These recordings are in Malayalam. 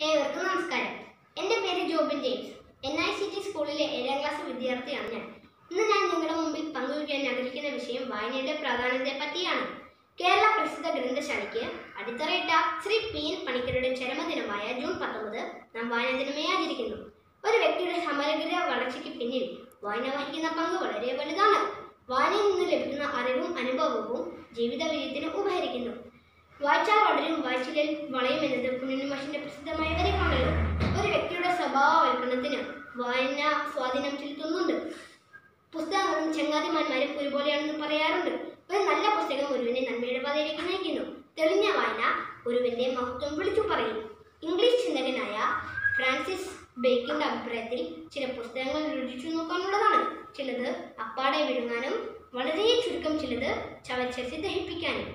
ഏവർക്കും നമസ്കാരം എൻ്റെ പേര് Jobin James N I C T സ്കൂളിലെ ഏഴാം ക്ലാസ് വിദ്യാർത്ഥിയാണ് ഞാൻ ഇന്ന് ഞാൻ നിങ്ങളുടെ മുമ്പിൽ പങ്കുവയ്ക്കാൻ ആഗ്രഹിക്കുന്ന വിഷയം വായനയുടെ പ്രാധാന്യത്തെ പറ്റിയാണ് കേരള പ്രസിദ്ധ ഗ്രന്ഥശാലയ്ക്ക് അടിത്തറയിട്ട ശ്രീ പി എൻ പണിക്കരുടെ ചരമദിനമായ ജൂൺ പത്തൊമ്പത് നാം വായനാ ദിനമായി ആചരിക്കുന്നു ഒരു വ്യക്തിയുടെ സമഗ്ര വളർച്ചയ്ക്ക് പിന്നിൽ വായന വഹിക്കുന്ന പങ്ക് വളരെ വലുതാണ് വായനയിൽ നിന്ന് ലഭിക്കുന്ന അറിവും അനുഭവവും ജീവിത വിജയത്തിന് ഉപകരിക്കുന്നു വായിച്ചാൽ വളരും വായിച്ചിലിൽ വളയും എന്നത് കുഞ്ഞിന് മാഷിന്റെ പ്രസിദ്ധമായ വരികളാണല്ലോ ഒരു വ്യക്തിയുടെ സ്വഭാവവൽക്കരണത്തിന് വായന സ്വാധീനം ചെലുത്തുന്നുണ്ട് പുസ്തകങ്ങളും ചങ്ങാതിമാന്മാരും ഒരുപോലെയാണെന്ന് പറയാറുണ്ട് ഒരു നല്ല പുസ്തകം ഒരുവിനെ നന്മയുടെ പാതയിലേക്ക് നയിക്കുന്നു തെളിഞ്ഞ വായന ഒരുവന്റെ മഹത്വം വിളിച്ചു പറയും ഇംഗ്ലീഷ് ചിന്തകനായ ഫ്രാൻസിസ് ബേക്കിന്റെ അഭിപ്രായത്തിൽ ചില പുസ്തകങ്ങൾ രുചിച്ചു നോക്കാനുള്ളതാണ് ചിലത് അപ്പാടെ വിഴുങ്ങാനും വളരെ ചുരുക്കം ചിലത് ചവച്ചരച്ച് ദഹിപ്പിക്കാനും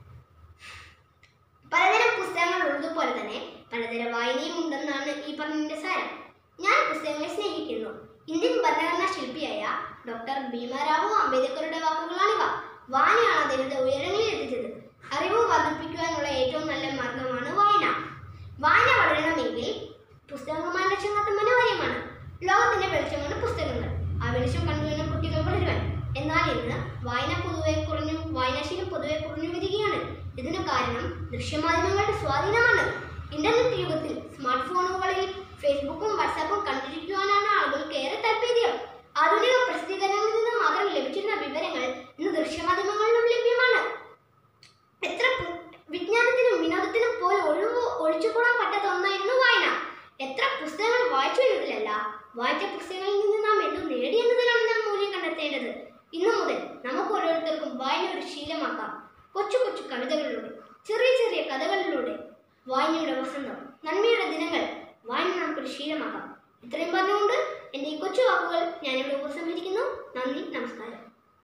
പലതരം പുസ്തകങ്ങൾ ഉള്ളതുപോലെ തന്നെ പലതരം വായനയും ഉണ്ടെന്നാണ് ഈ പറഞ്ഞതിന്റെ സാരം ഞാൻ പുസ്തകങ്ങളെ സ്നേഹിക്കുന്നു ഇന്ത്യൻ ഭരണഘടനാ ശില്പിയായ ഡോക്ടർ ഭീമരാവു അംബേദ്കറുടെ വാക്കുകളാണിവ വായനയാണ് അദ്ദേഹത്തെ ഉയരങ്ങളിൽ എത്തിച്ചത് അറിവ് വർദ്ധിപ്പിക്കുവാനുള്ള ഏറ്റവും നല്ല മാർഗമാണ് വായന വായന വളരണമെങ്കിൽ പുസ്തകങ്ങളുടെ ചങ്ങാത്തം അനിവാര്യമാണ് ലോകത്തിന്റെ വെളിച്ചമാണ് പുസ്തകങ്ങൾ ആ വെളിച്ചം കണ്ടുവേണം കുട്ടികൾ വളരുവാൻ എന്നാൽ ഇന്ന് വായന പൊതുവെ കുറഞ്ഞു വായനാശീലം പൊതുവെ കുറഞ്ഞു വരികയാണ് ഇതിന് കാരണം ദൃശ്യമാധ്യമങ്ങളുടെ സ്വാധീനമാണ് ഇന്റർനെറ്റ് യുഗത്തിൽ സ്മാർട്ട് ഫോണുകളിൽ ഫേസ്ബുക്കും വാട്സാപ്പും കണ്ടിരിക്കുവാനാണ് ആളുകൾക്ക് ഏറെ താല്പര്യം ആധുനിക പ്രസിദ്ധീകരണങ്ങളിൽ നിന്ന് മാത്രം ലഭിച്ചിരുന്ന വിവരങ്ങൾ ഇന്ന് ദൃശ്യമാധ്യമങ്ങളിലും ലഭ്യമാണ് എത്ര പു- വിജ്ഞാനത്തിനും വിനോദത്തിനും പോലും ഒഴിവ് ഒഴിച്ചുകൂടാൻ പറ്റാത്ത ഒന്നായിരുന്നു വായന എത്ര പുസ്തകങ്ങൾ വായിച്ചു എന്നതിലല്ല വായിച്ച പുസ്തകങ്ങളിൽ നിന്ന് നാം എന്തു നേടി എന്നതിലാണ് നാം മൂല്യം കണ്ടെത്തേണ്ടത് ഇന്നു മുതൽ നമുക്ക് ഓരോരുത്തർക്കും വായന ഒരു ശീലമാക്കാം കൊച്ചു കൊച്ചു കവിതകളിലൂടെ ചെറിയ ചെറിയ കഥകളിലൂടെ വായനയുടെ വസന്തം നന്മയുടെ ദിനങ്ങൾ വായന നമുക്കൊരു ശീലമാക്കാം ഇത്രയും പറഞ്ഞുകൊണ്ട് എൻ്റെ ഈ കൊച്ചു വാക്കുകൾ ഞാനിവിടെ ഉപസംഹരിക്കുന്നു